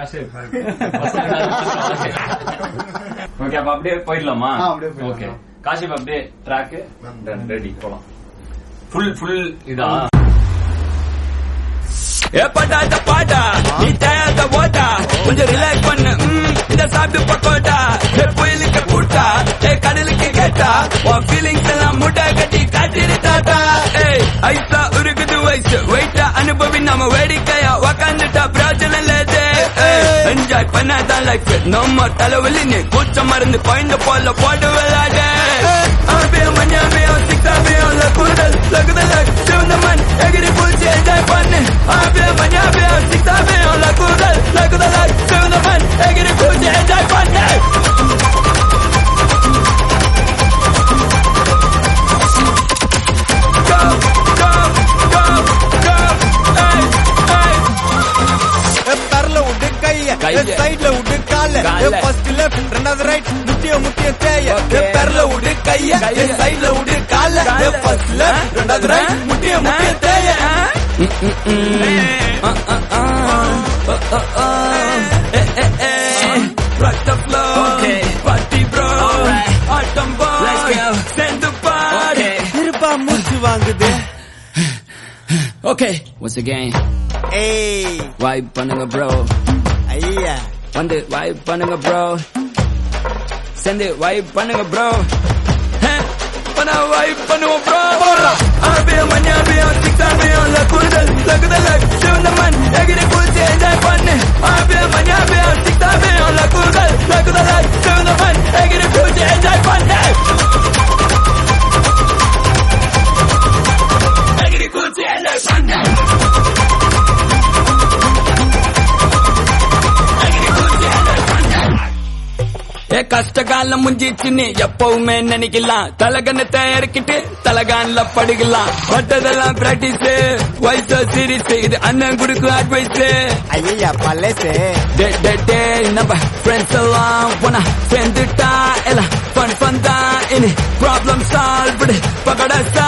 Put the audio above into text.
காசு ஓகே அப்ப அப்படியே போயிடலாமா ஆ, அப்படியே போயிடலாம். ஓகே காஷிப் அப்படியே ட்ராக் ரெடி போலாம் ஃபுல் ஃபுல் இதா ஏ பட்டாத பாட்டா நீ தயாத ஓட்டா கொஞ்சம் ரிலாக்ஸ் பண்ணு ம், இந்த சாப்பிட்டு பக்கோட்டா ஏ புயலுக்கு கூட்டா ஏ கடலுக்கு கேட்டா உன் ஃபீலிங்ஸ் எல்லாம் முட்டை கட்டி காட்டிடு தாத்தா ஏய் ஐசா உருகுது வயசு வெயிட்டா அனுபவி நம்ம வேடிக்கையா உக்காந்துட்டா பிராஜனம் லேதே என்ஜாய் பண்ணாதான் லைஃப் நம்ம தலைவலி நீ கூச்சம் மருந்து பாயிண்ட் போல போட்டு விளையாட ஆபியம் மஞ்சாபியம் சிக்ஸாபியம் லகுதல் லகுதல் சிவந்த மண் எகிரி பூச்சி என்ஜாய் பண்ணு ஆபியம் மஞ்சாபியம் சிக்ஸாபியம் லகுதல் லகுதல் சிவந்த மண் எகிரி பூச்சி என்ஜாய் பண்ணு Go, go, go, go, hey, hey. பெரல விட்டு கைய கைய. சைட்ல விட்டு கால கால. ஃபர்ஸ்ட் லெஃப்ட் ரெண்டாவது ரைட் முட்டிய முட்டிய தேய Okay. பெரல விட்டு கைய கைய. சைட்ல விட்டு கால கால. ஃபர்ஸ்ட் லெஃப்ட் ரெண்டாவது ரைட் முட்டிய முட்டிய தேய Rock the floor, Okay. party bro, Alright. autumn boy, Let's go. send the party. இருப்பா மூச்சு வாங்குது Okay, once again, ஏய் vibe பண்ணுங்க bro, ஐயா வந்து vibe பண்ணுங்க bro, send it vibe பண்ணுங்க bro, Huh? பண்ண vibe பண்ணுவோம் bro. ஆபியம் மஞ்சாபியம் சிக்ஸாபியம் லகுதல் லகுதல் சிவந்த மண் எகிரி குளிச்சு enjoy பண்ணு ஆபியம் மஞ்சாபியம் சிக்ஸாபியம் லகுதல் லகுதல் சிவந்த மண் எகிரி குளிச்சு enjoy பண்ணு எகிரி குளிச்சு enjoy பண்ணு ஏ கஷ்ட காலம் முஞ்சிச்சுன்னு எப்பவுமே நினைக்கலாம் தலகணத்தை இறக்கிட்டு தலகான்ல படுக்கலாம் பட்டதெல்லாம் பிராக்டிஸ் வயசு சீரிஸ் இது அண்ணன் கொடுக்கும் அட்வைஸ் ஐயா பழசு டே டே டே நம்ம ஃப்ரெண்ட்ஸ் எல்லாம் போனா சேர்ந்துட்டா எல்லாம் ஃபன் ஃபன் தான் இனி ப்ராப்ளம் சால்வ் பகட